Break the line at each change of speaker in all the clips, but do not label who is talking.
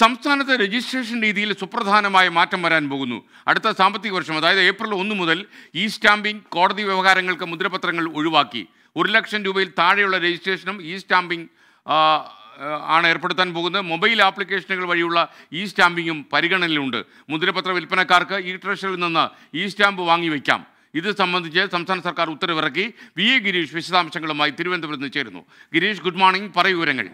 സംസ്ഥാനത്ത് രജിസ്ട്രേഷൻ രീതിയിൽ സുപ്രധാനമായ മാറ്റം വരാൻ പോകുന്നു അടുത്ത സാമ്പത്തിക വർഷം അതായത് ഏപ്രിൽ ഒന്ന് മുതൽ ഇ സ്റ്റാമ്പിംഗ് കോടതി വ്യവഹാരങ്ങൾക്ക് മുദ്രപത്രങ്ങൾ ഒഴിവാക്കി ഒരു ലക്ഷം രൂപയിൽ താഴെയുള്ള രജിസ്ട്രേഷനും ഇ സ്റ്റാമ്പിംഗ് ആ, ആ, ആണ് ഏർപ്പെടുത്താൻ പോകുന്നത് മൊബൈൽ ആപ്ലിക്കേഷനുകൾ വഴിയുള്ള ഇ സ്റ്റാമ്പിങ്ങും പരിഗണനയിലുണ്ട് മുദ്രപത്ര വിൽപ്പനക്കാർക്ക് ഇ ട്രഷറിൽ നിന്ന് ഇ സ്റ്റാമ്പ് വാങ്ങി വയ്ക്കാം ഇത് സംബന്ധിച്ച് സംസ്ഥാന സർക്കാർ ഉത്തരവിറക്കി വി എ ഗിരീഷ് വിശദാംശങ്ങളുമായി തിരുവനന്തപുരത്ത് നിന്ന് ചേരുന്നു ഗിരീഷ് ഗുഡ് മോർണിംഗ് പറയൂ വിവരങ്ങൾ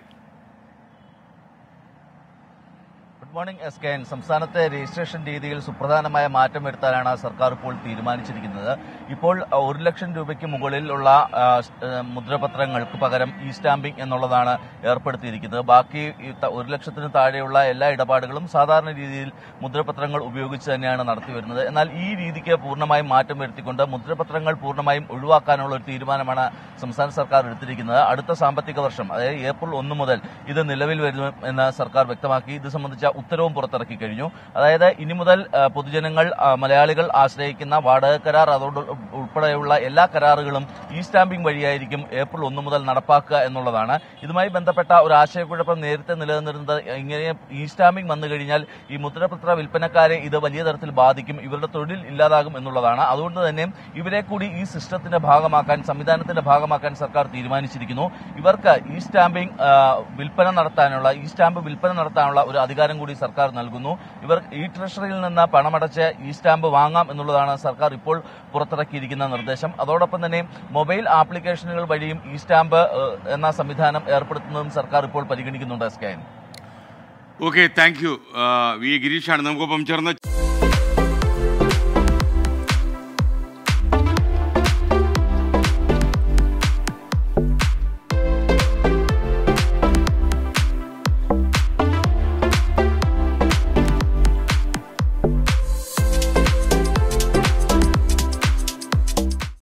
good morning S K N സംസ്ഥാനത്തെ രജിസ്ട്രേഷൻ രീതിയിൽ സുപ്രധാനമായ മാറ്റം വരുത്താനാണ് സർക്കാർ ഇപ്പോൾ തീരുമാനിച്ചിരിക്കുന്നത് ഇപ്പോൾ അഹ്, ഒരു ലക്ഷം രൂപയ്ക്ക് മുകളിലുള്ള ആ, സ്- ഏഹ്, മുദ്രപത്രങ്ങൾക്ക് പകരം ഇ സ്റ്റാമ്പിംഗ് എന്നുള്ളതാണ് ഏർപ്പെടുത്തിയിരിക്കുന്നത് ബാക്കി ഈ ത- ഒരു ലക്ഷത്തിന് താഴെയുള്ള എല്ലാ ഇടപാടുകളും സാധാരണ രീതിയിൽ മുദ്രപത്രങ്ങൾ ഉപയോഗിച്ച് തന്നെയാണ് നടത്തി വരുന്നത് എന്നാൽ ഈ രീതിക്ക് പൂർണ്ണമായും മാറ്റം വരുത്തിക്കൊണ്ട് മുദ്രപത്രങ്ങൾ പൂർണ്ണമായും ഒഴിവാക്കാനുള്ള ഒരു തീരുമാനമാണ് സംസ്ഥാന സർക്കാർ എടുത്തിരിക്കുന്നത് അടുത്ത സാമ്പത്തിക വർഷം അതായത് ഏപ്രിൽ ഒന്ന് മുതൽ ഇത് നിലവിൽ വരും എന്ന് സർക്കാർ വ്യക്തമാക്കി ഇത് സംബന്ധിച്ച ഉത്തരവും പുറത്തിറക്കി കഴിഞ്ഞു അതായത് ഇനി മുതൽ ആ, പൊതുജനങ്ങൾ ആ, മലയാളികൾ ആശ്രയിക്കുന്ന വാടക കരാർ അതോട് ഉൾപ്പെടെയുള്ള എല്ലാ കരാറുകളും ഇ സ്റ്റാമ്പിംഗ് വഴിയായിരിക്കും ഏപ്രിൽ ഒന്ന് മുതൽ നടപ്പാക്കുക എന്നുള്ളതാണ് ഇതുമായി ബന്ധപ്പെട്ട ഒരു ആശയക്കുഴപ്പം നേരത്തെ നിലനിന്നിരുന്നത് ഇങ്ങനെ ഇ സ്റ്റാമ്പിംഗ് വന്നു കഴിഞ്ഞാൽ ഈ മുദ്രപത്ര വിൽപ്പനക്കാരെ ഇത് വലിയ തരത്തിൽ ബാധിക്കും ഇവരുടെ തൊഴിൽ ഇല്ലാതാകും എന്നുള്ളതാണ് അതുകൊണ്ട് തന്നെ ഇവരെ കൂടി ഈ സിസ്റ്റത്തിന്റെ ഭാഗമാക്കാൻ സംവിധാനത്തിന്റെ ഭാഗമാക്കാൻ സർക്കാർ തീരുമാനിച്ചിരിക്കുന്നു ഇവർക്ക് ഈ സ്റ്റാമ്പിംഗ് ആ, വിൽപ്പന നടത്താനുള്ള ഈ സ്റ്റാമ്പ് വിൽപ്പന നടത്താനുള്ള ഒരു അധികാരം കൂടി സർക്കാർ നൽകുന്നു ഇവർ ഈ ട്രഷറിയിൽ നിന്ന് പണമടച്ച് ഈ സ്റ്റാമ്പ് വാങ്ങാം എന്നുള്ളതാണ് സർക്കാർ ഇപ്പോൾ പുറത്തിറക്കിയിരിക്കുന്ന നിർദ്ദേശം അതോടൊപ്പം തന്നെ മൊബൈൽ ആപ്ലിക്കേഷനുകൾ വഴിയും ഈ സ്റ്റാമ്പ് ഏഹ്, എന്ന സംവിധാനം ഏർപ്പെടുത്തുന്നതും സർക്കാർ ഇപ്പോൾ പരിഗണിക്കുന്നുണ്ട് scan
okay thank you V A ഗിരീഷാണ് നമുക്കൊപ്പം ചേർന്ന്